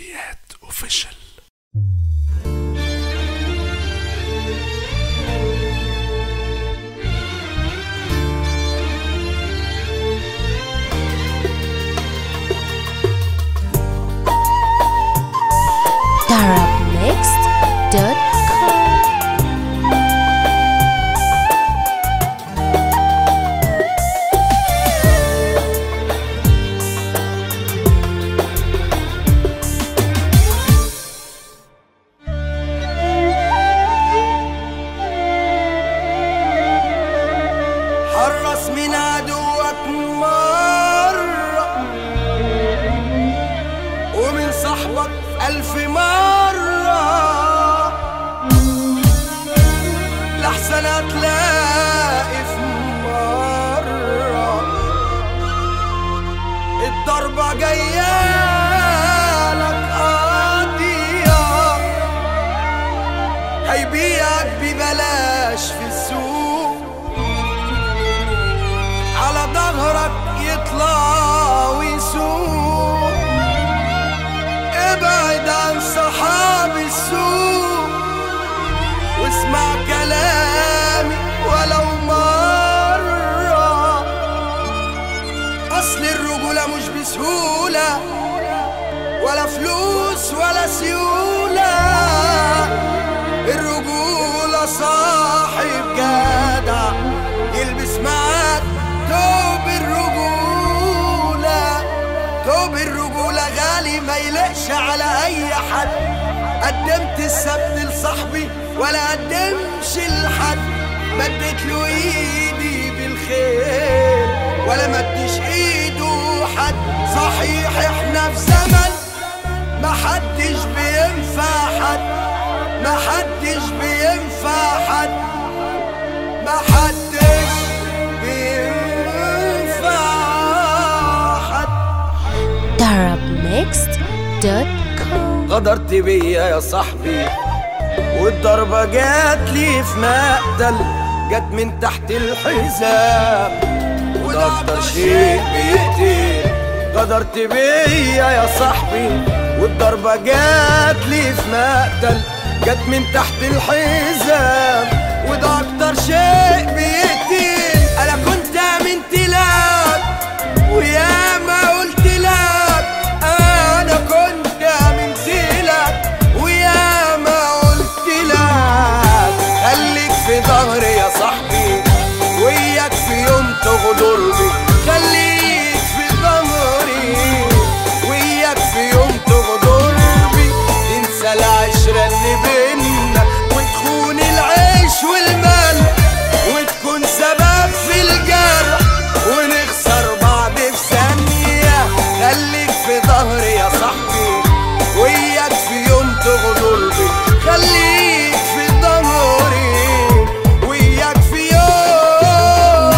حلويات اوفيشال darabmixed.com حرص من عدوك مرة ومن صاحبك ألف مرة لحسن هتلاقي في مرة الضربة جاية لك قاضية هيبيعك ببلاش في السوق على ظهرك يطلع ويسوق ابعد عن صحاب السوق واسمع كلامي ولو مرة أصل الرجولة مش بسهولة ولا فلوس ولا سيولة الرجولة صاحب جدع يلبس معاك توب الرجولة توب الرجولة غالي ما يلقش على أي حد قدمت السبت لصاحبي ولا قدمش لحد مدت له ايدي بالخير ولا مدش ايده حد صحيح احنا في زمن محدش بينفع حد محدش بينفع حد محدش بينفع حد darabmixed.com غدرت بيا يا صاحبي والضربة جات لي في مقتل جت من تحت الحزام وده أكتر شيء بيقتل غدرت بيا يا صاحبي والضربة جات لي في مقتل جت من تحت الحزام وده أكتر شيء بيقتل أنا كنت آمنت لك ويا ما قلت لك انا كنت امنت لك ويا ما قلت لك خليك في ظهري يا صاحبي وياك في يوم تغدر بي خليك في ظهري وياك في يوم تغدر بي تنسى العشرة اللي بينا وتخون العيش والمال وتكون سبب في الجرح ونخسر بعض في ثانية خليك في ظهري يا صاحبي وياك في يوم تغدر بي خليك في ظهري وياك في يوم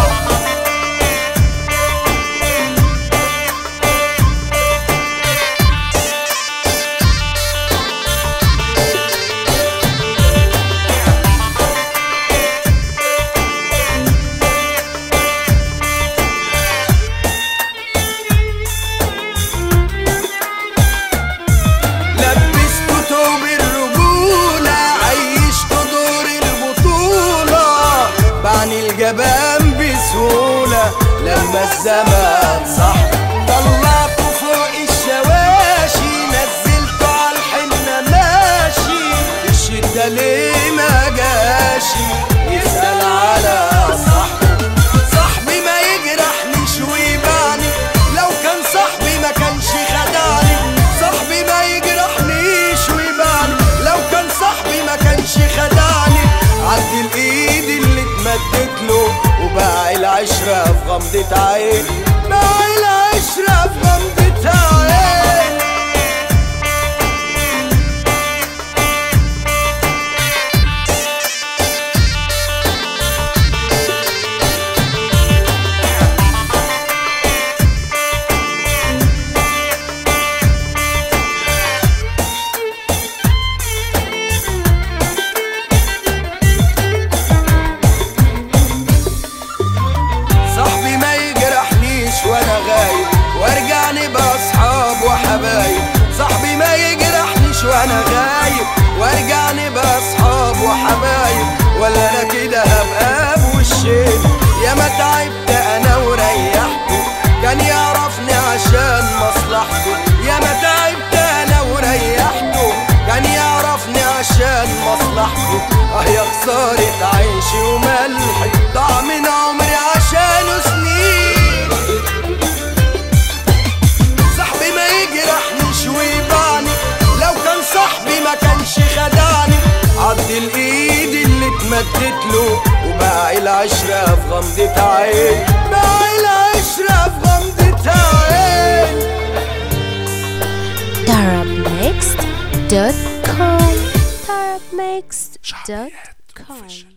لبست توب الرجولة عيشت دور البطولة بعني الجبان بسهولة لما الزمان صح طلعته فوق الشواشي نزلته على الحنة ماشي الشدة ليه ما جاشي يسأل على صاحبه صاحبي ما يجرحنيش ويبعني لو كان صاحبي ما كانش خدعني صاحبي ما يجرحنيش ويبعني لو كان صاحبي ما كانش خدعني عدي الايد اللي اتمدت له وباع العشرة في غمضة عين باع العشرة في غمضة عين صاحبي ما يجرحنيش له وباع العشرة في غمضة عين باع العشرة في غمضة عين Tarabmixed.com Tarabmixed.com